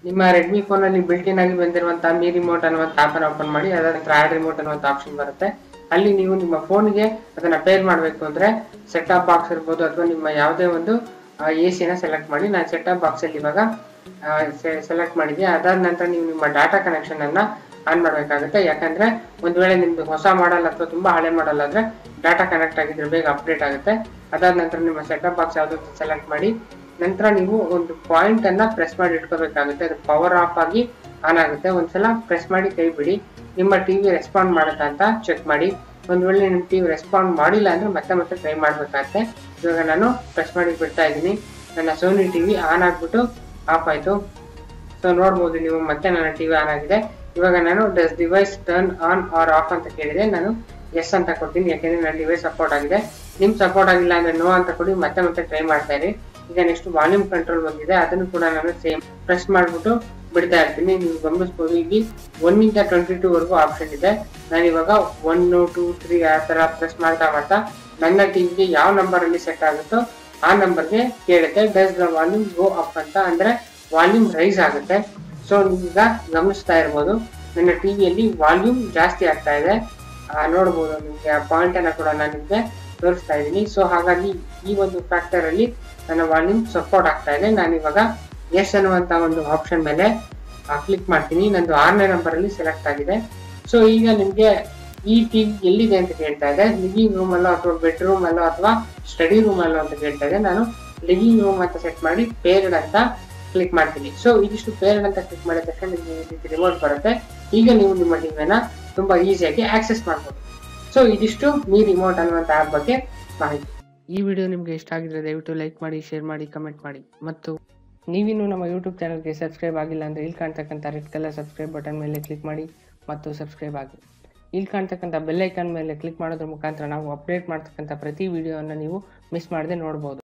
ನಿಮ್ಮ ರೆಡ್ಮಿ ಫೋನಲ್ಲಿ ಬಿಲ್ಟಿನ್ ಆಗಿ ಬಂದಿರುವಂತಹ ಮಿ ರಿಮೋಟ್ ಅನ್ನುವಂಥ ಆಪ್ ಅನ್ನು ಓಪನ್ ಮಾಡಿ ಅದರ ನಂತರ ಆಡ್ ರಿಮೋಟ್ ಅನ್ನುವಂಥ ಆಪ್ಷನ್ ಬರುತ್ತೆ ಅಲ್ಲಿ ನೀವು ನಿಮ್ಮ ಫೋನ್ಗೆ ಅದನ್ನ ಪೇರ್ ಮಾಡಬೇಕು ಅಂದ್ರೆ ಸೆಟ್ ಟಾಪ್ ಬಾಕ್ಸ್ ಇರ್ಬೋದು ಅಥವಾ ನಿಮ್ಮ ಯಾವುದೇ ಒಂದು ಎ ಸಿನ ಸೆಲೆಕ್ಟ್ ಮಾಡಿ ನಾನು ಸೆಟ್ ಟಾಪ್ ಬಾಕ್ಸ್ ಅಲ್ಲಿ ಇವಾಗ ಸೆಲೆಕ್ಟ್ ಮಾಡಿದ್ದೆ ಅದಾದ ನಂತರ ನೀವು ನಿಮ್ಮ ಡಾಟಾ ಕನೆಕ್ಷನ್ ಅನ್ನ ಆನ್ ಮಾಡಬೇಕಾಗುತ್ತೆ ಯಾಕಂದ್ರೆ ಒಂದ್ ವೇಳೆ ನಿಮ್ದು ಹೊಸ ಮಾಡಲ್ ಅಥವಾ ತುಂಬಾ ಹಳೆ ಮಾಡಲ್ ಆದ್ರೆ ಡಾಟಾ ಕನೆಕ್ಟ್ ಆಗಿದ್ರೆ ಬೇಗ ಅಪ್ಡೇಟ್ ಆಗುತ್ತೆ ಅದಾದ ನಂತರ ನಿಮ್ಮ ಸೆಟಪ್ ಬಾಕ್ಸ್ ಯಾವ್ದು ಸೆಲೆಕ್ಟ್ ಮಾಡಿ ನಂತರ ನೀವು ಒಂದು ಪಾಯಿಂಟ್ ಅನ್ನ ಪ್ರೆಸ್ ಮಾಡಿ ಇಟ್ಕೋಬೇಕಾಗುತ್ತೆ ಅದು ಪವರ್ ಆಫ್ ಆಗಿ ಆನ್ ಆಗುತ್ತೆ ಒಂದ್ಸಲ ಪ್ರೆಸ್ ಮಾಡಿ ಕೈ ಬಿಡಿ ನಿಮ್ಮ ಟಿವಿ ರೆಸ್ಪಾಂಡ್ ಮಾಡುತ್ತಾ ಅಂತ ಚೆಕ್ ಮಾಡಿ ಒಂದ್ ವೇಳೆ ನಿಮ್ಮ ಟಿವಿ ರೆಸ್ಪಾಂಡ್ ಮಾಡಿಲ್ಲ ಅಂದ್ರೆ ಮತ್ತೆ ಮತ್ತೆ ಟ್ರೈ ಮಾಡ್ಬೇಕಾಗತ್ತೆ ಇವಾಗ ನಾನು ಪ್ರೆಸ್ ಮಾಡಿ ಬಿಡ್ತಾ ಇದ್ದೀನಿ ನನ್ನ ಸೋನಿ ಟಿವಿ ಆನ್ ಆಗ್ಬಿಟ್ಟು ಆಫ್ ಆಯ್ತು ಸೊ ನೋಡ್ಬೋದು ನೀವು ಮತ್ತೆ ನನ್ನ ಟಿವಿ ಆನ್ ಆಗಿದೆ ಇವಾಗ ನಾನು does device turn on or off ಅಂತ ಕೇಳಿದೆ ನಾನು ಎಸ್ ಅಂತ ಕೊಡ್ತೀನಿ ಯಾಕೆಂದ್ರೆ ನನ್ನ ಡಿವೈಸ್ ಸಪೋರ್ಟ್ ಆಗಿದೆ ನಿಮ್ ಸಪೋರ್ಟ್ ಆಗಿಲ್ಲ ಅಂದ್ರೆ ನೋ ಅಂತ ಕೊಡಿ ಮತ್ತೆ ಮತ್ತೆ ಟ್ರೈ ಮಾಡ್ತಾ ಇರಿ ಈಗ ನೆಕ್ಸ್ಟ್ ವಾಲ್ಯೂಮ್ ಕಂಟ್ರೋಲ್ ಬಂದಿದೆ ಅದನ್ನು ಕೂಡ ನಾನು ಸೇಮ್ ಪ್ರೆಸ್ ಮಾಡ್ಬಿಟ್ಟು ಬಿಡ್ತಾ ಇರ್ತೀನಿ ನೀವು ಗಮನಿಸಬಹುದು ಇಲ್ಲಿ ಒನ್ ಇಂದ ಟ್ವೆಂಟಿ ಟೂ ವರ್ಗು ಆಪ್ಷನ್ ಇದೆ ನಾನು ಇವಾಗ ಒನ್ ಟೂ ತ್ರೀ ಆ ತರ ಪ್ರೆಸ್ ಮಾಡ್ತಾ ಮಾಡ್ತಾ ನನ್ನ ಟಿವಿಗೆ ಯಾವ ನಂಬರ್ ಅಲ್ಲಿ ಸೆಟ್ ಆಗುತ್ತೋ ಆ ನಂಬರ್ಗೆ ಕೇಳುತ್ತೆ does the volume go up ಅಂತ ಅಂದ್ರೆ ವಾಲ್ಯೂಮ್ ರೈಸ್ ಆಗುತ್ತೆ ಸೊ ಈಗ ಗಮನಿಸ್ತಾ ಇರ್ಬೋದು ನನ್ನ ಟಿವಿಯಲ್ಲಿ ವಾಲ್ಯೂಮ್ ಜಾಸ್ತಿ ಆಗ್ತಾ ಇದೆ ಆ, ನೋಡ್ಬೋದು ನಿಮಗೆ ಆ ಪಾಯಿಂಟ್ ಅನ್ನ ಕೂಡ ನಾನು ನಿಮಗೆ ತೋರಿಸ್ತಾ ಇದ್ದೀನಿ ಸೊ ಹಾಗಾಗಿ ಈ ಒಂದು ಫ್ಯಾಕ್ಟರ್ ಅಲ್ಲಿ ನನ್ನ ವಾಲ್ಯೂಮ್ ಸಪೋರ್ಟ್ ಆಗ್ತಾ ಇದೆ ನಾನು ಇವಾಗ ಎಸ್ ಅನ್ನುವಂತ ಒಂದು ಆಪ್ಷನ್ ಮೇಲೆ ಕ್ಲಿಕ್ ಮಾಡ್ತೀನಿ ನಂದು ಆರನೇ ನಂಬರ್ ಅಲ್ಲಿ ಸೆಲೆಕ್ಟ್ ಆಗಿದೆ ಸೊ ಈಗ ನಿಮ್ಗೆ ಈ ಟಿವಿ ಎಲ್ಲಿದೆ ಅಂತ ಕೇಳ್ತಾ ಇದೆ ಲಿವಿಂಗ್ ರೂಮ್ ಅಲ್ಲೋ ಅಥವಾ ಬೆಡ್ರೂಮ್ ಅಲ್ಲೋ ಅಥವಾ ಸ್ಟಡಿ ರೂಮ್ ಅಲ್ಲೋ ಅಂತ ಕೇಳ್ತಾ ಇದೆ ನಾನು ಲಿವಿಂಗ್ ರೂಮ್ ಅಂತ ಸೆಟ್ ಮಾಡಿ ಪೇರ್ಡ್ ಅಂತ ಕ್ಲಿಕ್ ಮಾಡ್ತೀನಿ ಸೊ ಇದಿಷ್ಟು ಪೇರ್ಡ್ ಅಂತ ಕ್ಲಿಕ್ ಮಾಡಿದ ತಕ್ಷಣ ನಿಮಗೆ ಈ ರೀತಿ ರಿಮೋಟ್ ಬರುತ್ತೆ ಈಗ ನೀವು ನಿಮ್ಮ ಟಿವಿನ ತುಂಬಾ ಈಸಿಯಾಗಿ ಆಕ್ಸೆಸ್ ಮಾಡ್ಬೋದು ಸೊ ಇದಿಷ್ಟು ಮೀ ರಿಮೋಟ್ ಅನ್ನುವಂಥ ಆಪ್ ಬಗ್ಗೆ ಮಾಹಿತಿ ಈ ವಿಡಿಯೋ ನಿಮಗೆ ಇಷ್ಟ ಆಗಿದ್ರೆ ದಯವಿಟ್ಟು ಲೈಕ್ ಮಾಡಿ ಶೇರ್ ಮಾಡಿ ಕಮೆಂಟ್ ಮಾಡಿ ಮತ್ತು ನೀವಿನ್ನೂ ನಮ್ಮ ಯೂಟ್ಯೂಬ್ ಚಾನಲ್ಗೆ ಸಬ್ಸ್ಕ್ರೈಬ್ ಆಗಿಲ್ಲ ಅಂದರೆ ಇಲ್ಲಿ ಕಾಣ್ತಕ್ಕಂಥ ರೆಡ್ ಕಲರ್ ಸಬ್ಸ್ಕ್ರೈಬ್ ಬಟನ್ ಮೇಲೆ ಕ್ಲಿಕ್ ಮಾಡಿ ಮತ್ತು ಸಬ್ಸ್ಕ್ರೈಬ್ ಆಗಿ ಇಲ್ಲಿ ಕಾಣ್ತಕ್ಕಂಥ ಬೆಲ್ ಐಕಾನ್ ಮೇಲೆ ಕ್ಲಿಕ್ ಮಾಡೋದ್ರ ಮುಖಾಂತರ ನಾವು ಅಪ್ಡೇಟ್ ಮಾಡ್ತಕ್ಕಂಥ ಪ್ರತಿ ವಿಡಿಯೋವನ್ನು ನೀವು ಮಿಸ್ ಮಾಡದೆ ನೋಡ್ಬೋದು